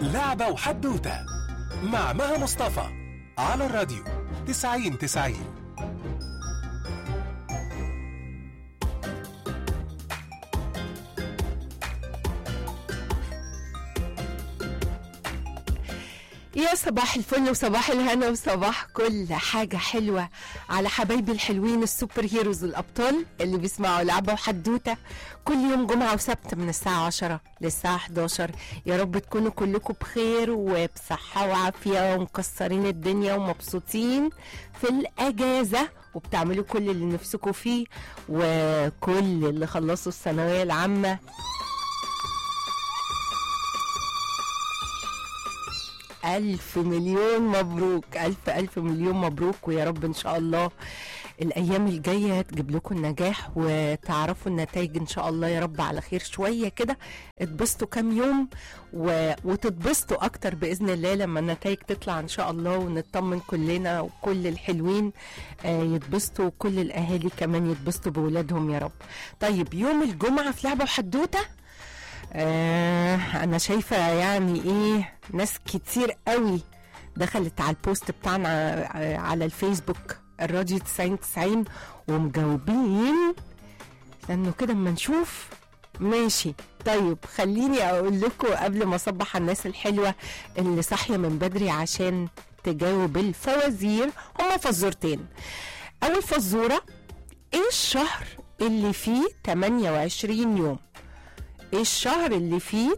لعبة وحدوتة مع مها مصطفى على الراديو 90 90 يا صباح الفل وصباح الهنا وصباح كل حاجة حلوة على حبايبي الحلوين السوبر هيروز الأبطال اللي بيسمعوا لعبة وحدوتة كل يوم جمعة وسبت من الساعة 10 للساعة 11 يا رب تكونوا كلكم بخير وبصحة وعافية ومكسرين الدنيا ومبسوطين في الأجازة وبتعملوا كل اللي نفسكم فيه وكل اللي خلصوا الثانوية العامة ألف مليون مبروك ألف ألف مليون مبروك ويا رب إن شاء الله الأيام الجاية تجيب لكم النجاح وتعرفوا النتائج إن شاء الله يا رب على خير شوية كده اتبسطوا كام يوم و... وتتبسطوا أكتر بإذن الله لما النتائج تطلع إن شاء الله ونطمن كلنا وكل الحلوين آه يتبسطوا وكل الأهالي كمان يتبسطوا بولادهم يا رب طيب يوم الجمعة في لعبة وحدوتة آه انا شايفه يعني ايه ناس كتير قوي دخلت على البوست بتاعنا آه، على الفيسبوك الراديو 90 90 ومجاوبين استنوا كده اما نشوف ماشي طيب خليني اقول لكم قبل ما اصبح على الناس الحلوه اللي صاحيه من بدري عشان تجاوب الفوازير هما فزورتين اول فزوره ايه الشهر اللي فيه 28 يوم ايه الشهر اللي فيه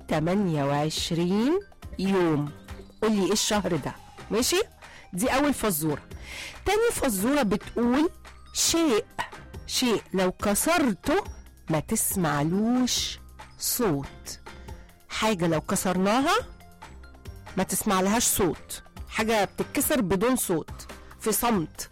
28 يوم قولي ايه الشهر ده ماشي دي اول فزوره تاني فزوره بتقول شيء شيء لو كسرته ما تسمعلوش صوت حاجه لو كسرناها ما تسمع لهاش صوت حاجه بتتكسر بدون صوت في صمت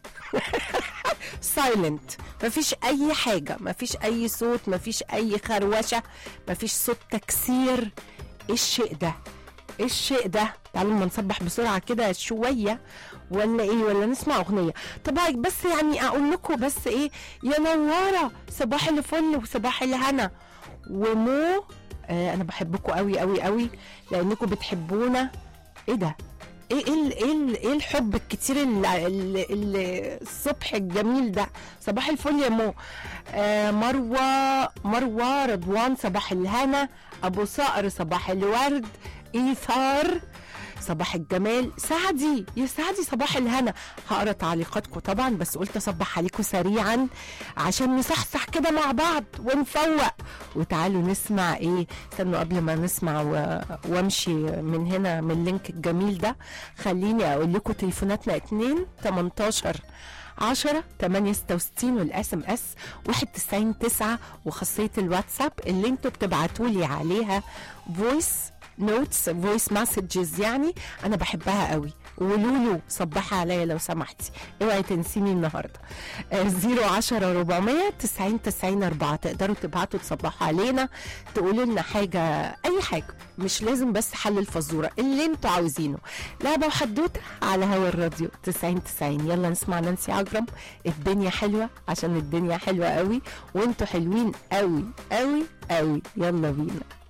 سايلنت مفيش اي حاجه مفيش اي صوت مفيش اي خروشه مفيش صوت تكسير ايه الشيء ده ايه الشيء ده تعالوا ما نصبح بسرعه كده شويه ولا ايه ولا نسمع اغنيه طب بس يعني اقول لكم بس ايه يا نواره صباح الفل وصباح الهنا ومو آه انا بحبكم قوي قوي قوي لانكم بتحبونا ايه ده ايه ايه ال- ايه ال- ايه الحب الكتير ال- ال- ال- الصبح الجميل ده صباح الفل يا مو آه مروه مروه رضوان صباح الهنا ابو صقر صباح الورد ايثار صباح الجمال سعدي يا سعدي صباح الهنا هقرا تعليقاتكم طبعا بس قلت اصبح عليكم سريعا عشان نصحصح كده مع بعض ونفوق وتعالوا نسمع ايه استنوا قبل ما نسمع و... وامشي من هنا من اللينك الجميل ده خليني اقول لكم تليفوناتنا 2 18 10 866 والاس ام اس 91 9 وخاصيه الواتساب اللي انتوا بتبعتوا لي عليها فويس نوتس فويس مسجز يعني انا بحبها قوي ولولو صبحي عليا لو سمحتي اوعي تنسيني النهارده آه، 010 400 90 90 4 تقدروا تبعتوا تصبحوا علينا تقولوا لنا حاجه اي حاجه مش لازم بس حل الفزوره اللي انتوا عاوزينه لعبه وحدوته على هوا الراديو 90 90 يلا نسمع نانسي عجرم الدنيا حلوه عشان الدنيا حلوه قوي وانتوا حلوين قوي قوي قوي يلا بينا